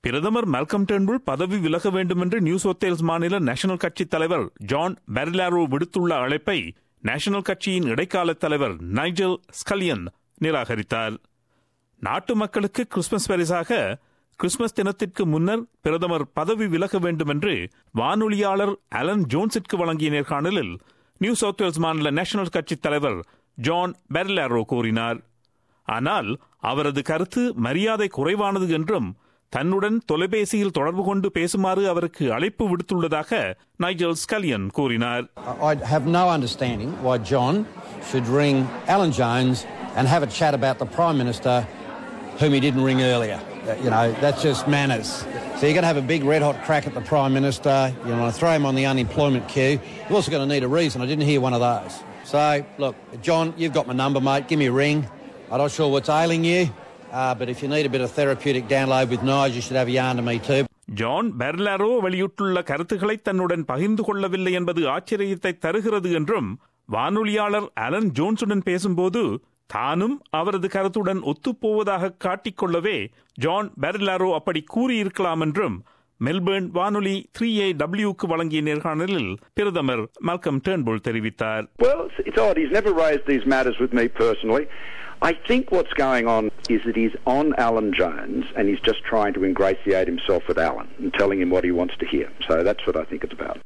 பிரதமர் மல்கம் டெர்ன்புல் பதவி விலக வேண்டும் என்று நியூ சவுத் வேல்ஸ் மாநில நேஷனல் கட்சி தலைவர் ஜான் பெர்லாரோ விடுத்துள்ள அழைப்பை நேஷனல் கட்சியின் இடைக்கால தலைவர் நைஜல் ஸ்கலியன் நிராகரித்தார் நாட்டு மக்களுக்கு கிறிஸ்துமஸ் பரிசாக கிறிஸ்துமஸ் தினத்திற்கு முன்னர் பிரதமர் பதவி விலக வேண்டும் என்று வானொலியாளர் அலன் ஜோன்ஸிற்கு வழங்கிய நேர்காணலில் நியூ சவுத் வேல்ஸ் மாநில நேஷனல் கட்சி தலைவர் ஜான் பெர்லாரோ கூறினார் ஆனால் அவரது கருத்து மரியாதை குறைவானது என்றும் தன்னுடன் தொலைபேசியில் தொடர்பு கொண்டு பேசுமாறு அவருக்கு அழைப்பு விடுத்துள்ளதாக நைஜல் ஸ்கலியன் கூறினார் I have no understanding why John should ring Alan Jones and have a chat about the Prime Minister whom he didn't ring earlier. Uh, You know, that's just manners. So you're going to have a big red hot crack at the Prime Minister. You want to throw him on the unemployment queue. You're also going to need a reason. I didn't hear one of those. So, look, John, you've got my number, mate. Give me a ring. I'm not sure what's ailing you, uh, but if you need a bit of therapeutic download with Nige, you should have a yarn to me too. John Barilaro வெளியிட்டுள்ள கருத்துக்களை தன்னுடன் பகிர்ந்து கொள்ளவில்லை என்பது ஆச்சரியத்தை தருகிறது என்றும் வானொலியாளர் Alan ஜோன்ஸுடன் பேசும்போது தானும் அவரது கருத்துடன் ஒத்துப்போவதாக காட்டிக்கொள்ளவே ஜான் பெர்லாரோ அப்படி கூறியிருக்கலாம் என்றும் மெல்பர்ன் வானொலி த்ரீ ஏ டபிள்யூக்கு வழங்கிய நேர்காணலில் பிரதமர் மல்கம் டேர்ன்புல் தெரிவித்தார் Well, it's, it's odd. He's never raised these matters with me personally. I think what's going on is that he's on Alan Jones and he's just trying to ingratiate himself with Alan and telling him what he wants to hear. So that's what I think it's about.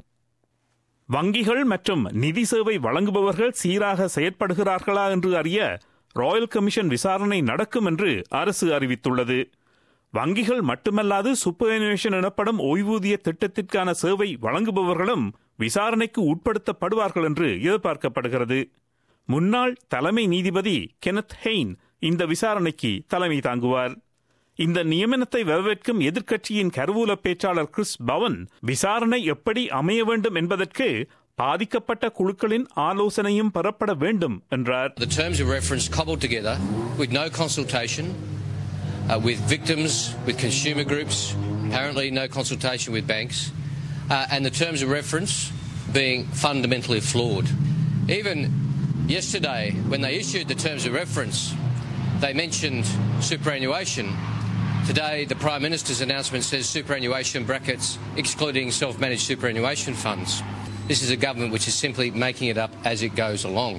வங்கிகள் மற்றும் நிதி சேவை வழங்குபவர்கள் சீராக செயற்படுகிறார்களா என்று அறிய Royal commission விசாரணை நடக்கும் என்று அரசு அறிவித்துள்ளது வங்கிகள் மட்டுமல்லாது சூப்பர்வேஷன் எனப்படும் ஓய்வூதிய திட்டத்திற்கான சேவை வழங்குபவர்களும் விசாரணைக்கு உட்படுத்தப்படுவார்கள் என்று எதிர்பார்க்கப்படுகிறது முன்னாள் தலைமை நீதிபதி கெனத் ஹெயின் இந்த விசாரணைக்கு தலைமை தாங்குவார் இந்த நியமனத்தை வரவேற்கும் எதிர்க்கட்சியின் கருவூல பேச்சாளர் கிறிஸ் பவன் விசாரணை எப்படி அமைய வேண்டும் என்பதற்கு பாதிக்கப்பட்ட குழுக்களின் ஆலோசனையும் பெறப்பட வேண்டும் என்றார் The terms of reference cobbled together with no consultation uh, with victims, with consumer groups, apparently no consultation with banks, uh, and the terms of reference being fundamentally flawed. Even yesterday, when they issued the terms of reference, they mentioned superannuation. Today, the Prime Minister's announcement says superannuation brackets excluding self managed superannuation funds. This is a government which is simply making it up as it goes along.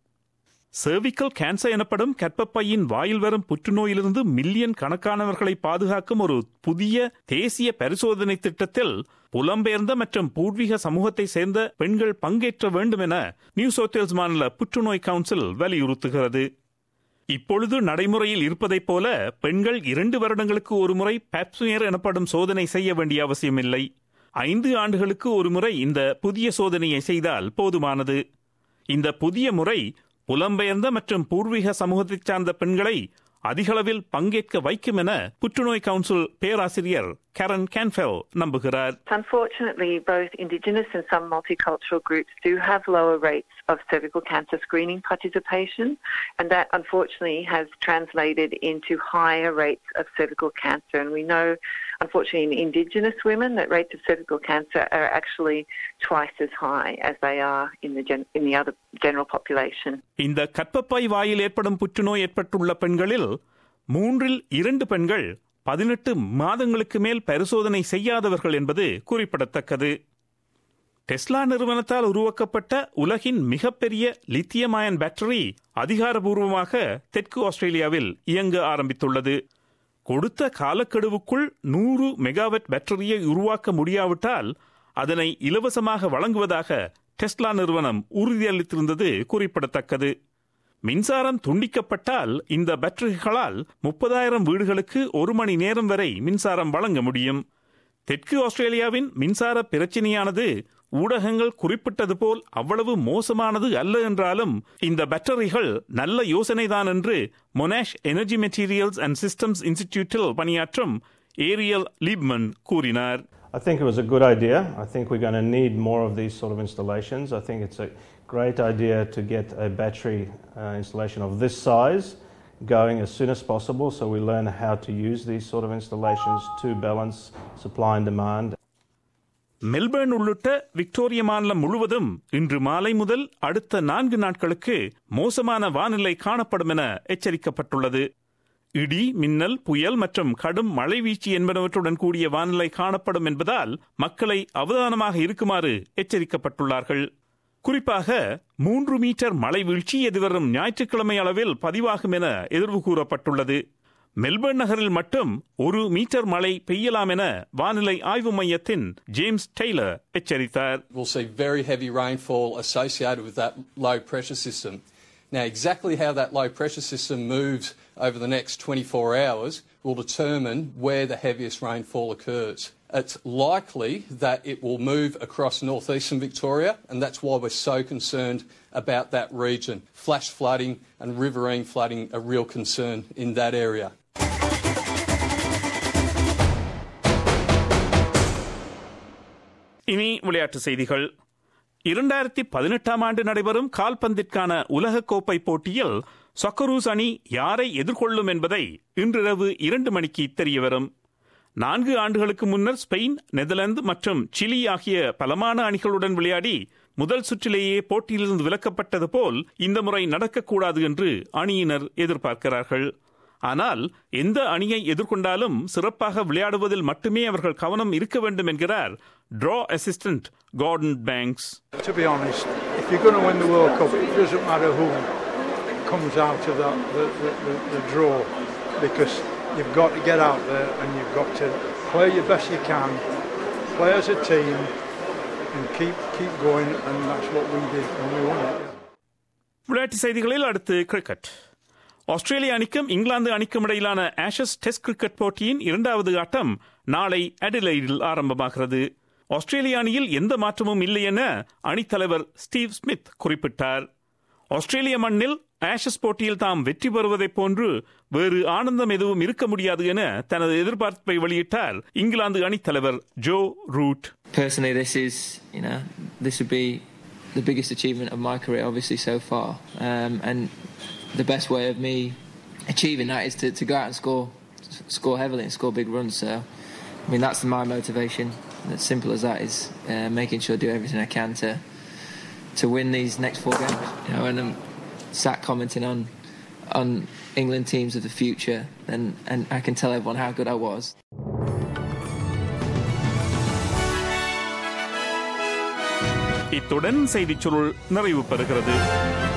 cervical cancer எனப்படும் கர்ப்பப்பையின் வாயில் வரும் புற்றுநோயிலிருந்து million கணக்கானவர்களை பாதுகாக்கும் ஒரு புதிய தேசிய பரிசோதனை திட்டத்தில் புலம்பெயர்ந்த மற்றும் பூர்வீக சமூகத்தை சேர்ந்த பெண்கள் பங்கேற்ற வேண்டும் என நியூ சவுத் வேல்ஸ் மாநில புற்றுநோய் கவுன்சில் வலியுறுத்துகிறது இப்பொழுது நடைமுறையில் இருப்பதைப் போல பெண்கள் இரண்டு வருடங்களுக்கு ஒரு முறை பேப்ஸ்மியர் எனப்படும் சோதனை செய்ய வேண்டிய அவசியமில்லை ஐந்து ஆண்டுகளுக்கு ஒரு முறை இந்த புதிய சோதனையை செய்தால் போதுமானது இந்த புதிய முறை புலம்பெயர்ந்த மற்றும் பூர்வீக சமூகத்தைச் சார்ந்த பெண்களை அதிகளவில் பங்கேற்க வைக்கும் என புற்றுநோய் கவுன்சில் பேராசிரியர் கரன் கேன்ஃபெல் நம்புகிறார் Unfortunately, both Indigenous and some multicultural groups do have lower rates of cervical cancer screening participation, and that unfortunately has translated into higher rates of cervical cancer. And we know, unfortunately, in Indigenous women, that rates of cervical cancer are actually twice as high as they are in the gen- in the other general population. இந்த கற்பப்பை வாயில் ஏற்படும் புற்றுநோய் ஏற்பட்டுள்ள பெண்களில் மூன்றில் இரண்டு பெண்கள் பதினெட்டு மாதங்களுக்கு மேல் பரிசோதனை செய்யாதவர்கள் என்பது குறிப்பிடத்தக்கது டெஸ்லா நிறுவனத்தால் உருவாக்கப்பட்ட உலகின் மிகப்பெரிய லித்தியம் அயன் பேட்டரி அதிகாரபூர்வமாக தெற்கு ஆஸ்திரேலியாவில் இயங்க ஆரம்பித்துள்ளது கொடுத்த காலக்கெடுவுக்குள் நூறு மெகாவாட் பேட்டரியை உருவாக்க முடியாவிட்டால் அதனை இலவசமாக வழங்குவதாக டெஸ்லா நிறுவனம் உறுதியளித்திருந்தது குறிப்பிடத்தக்கது மின்சாரம் துண்டிக்கப்பட்டால் இந்த பேட்டரிகளால் முப்பதாயிரம் வீடுகளுக்கு ஒரு மணி நேரம் வரை மின்சாரம் வழங்க முடியும் தெற்கு ஆஸ்திரேலியாவின் மின்சார பிரச்சினையானது ஊடகங்கள் குறிப்பிட்டது போல் அவ்வளவு மோசமானது அல்ல என்றாலும் இந்த பேட்டரிகள் நல்ல யோசனைதான் என்று Monash Energy Materials and Systems இன்ஸ்டிடியூட்டில் பணியாற்றும் ஏரியல் லீப்மன் கூறினார் I think it was a good idea. I think we're going to need more of these sort of installations. I think it's a great idea to get a battery uh, installation of this size going as soon as possible so we learn how to use these sort of installations to balance supply and demand. Melbourne உள்ளிட்ட Victoria மாநிலம் முழுவதும் இன்று மாலை முதல் அடுத்த நான்கு நாட்களுக்கு மோசமான வானிலை காணப்படும் என எச்சரிக்கப்பட்டுள்ளது இடி மின்னல் புயல் மற்றும் கடும் மழை வீழ்ச்சி என்பனவற்றுடன் கூடிய வானிலை காணப்படும் என்பதால் மக்களை அவதானமாக இருக்குமாறு எச்சரிக்கப்பட்டுள்ளார்கள் குறிப்பாக மூன்று மீட்டர் மழை வீழ்ச்சி எதிர்வரும் ஞாயிற்றுக்கிழமை அளவில் பதிவாகும் என எதிர்வு கூறப்பட்டுள்ளது மெல்பர்ன் நகரில் மட்டும் ஒரு மீட்டர் மழை பெய்யலாம் என வானிலை ஆய்வு மையத்தின் ஜேம்ஸ் டெய்லர் எச்சரித்தார் We'll see very heavy rainfall associated with that low pressure system. Now, exactly how that low pressure system moves over the next 24 hours will determine where the heaviest rainfall occurs. It's likely that it will move across northeastern Victoria, and that's why we're so concerned about that region. Flash flooding and riverine flooding are real concern in that area. இனி விளையாட்டு செய்திகள் இரண்டாயிரத்தி பதினெட்டாம் ஆண்டு நடைபெறும் கால்பந்திற்கான உலகக்கோப்பை போட்டியில் சொக்கரூஸ் அணி யாரை எதிர்கொள்ளும் என்பதை இன்றிரவு இரண்டு மணிக்கு தெரியவரும் நான்கு ஆண்டுகளுக்கு முன்னர் ஸ்பெயின் நெதர்லாந்து மற்றும் சிலி ஆகிய பலமான அணிகளுடன் விளையாடி முதல் சுற்றிலேயே போட்டியிலிருந்து விலக்கப்பட்டது போல் இந்த முறை நடக்கக்கூடாது என்று அணியினர் எதிர்பார்க்கிறார்கள் ஆனால் எந்த அணியை எதிர்கொண்டாலும் சிறப்பாக விளையாடுவதில் மட்டுமே அவர்கள் கவனம் இருக்க வேண்டும் என்கிறார் டிரா assistant Gordon Banks To be honest, if you're going to win the World Cup, it doesn't matter who comes out of that, the, the, the, the draw because you've got to get out there and you've got to play your best you can, play as a team, and keep keep going. And that's what we did when we won it. விளையாட்டு செய்திகளில் அடுத்து cricket ஆஸ்திரேலிய அணிக்கும் இங்கிலாந்து அணிக்கும் இடையிலான Ashes test cricket போட்டியின் இரண்டாவது ஆட்டம் நாளை அடிலைடில் ஆரம்பமாகிறது ஆஸ்திரேலிய அணியில் எந்த மாற்றமும் இல்லை என அணித்தலைவர் ஸ்டீவ் ஸ்மித் குறிப்பிட்டார் ஆஸ்திரேலிய மண்ணில் ஆஷஸ் போட்டியில் தாம் வெற்றி பெறுவதைப் போன்று வேறு ஆனந்தம் எதுவும் இருக்க முடியாது என தனது எதிர்பார்ப்பை வெளியிட்டார் இங்கிலாந்து அணித்தலைவர் Joe Root personally, this is you know this would be the biggest achievement of my career, obviously so far, um, and the best way of me achieving that is to, to go out and score, score heavily and score big runs. So, I mean that's my motivation. And as simple as that is uh, making sure I do everything I can to to win these next four games. You know, and I'm sat commenting on on England teams of the future, and and I can tell everyone how good I was. இத்துடன் செய்திச் சுருள் நிறைவு பெறுகிறது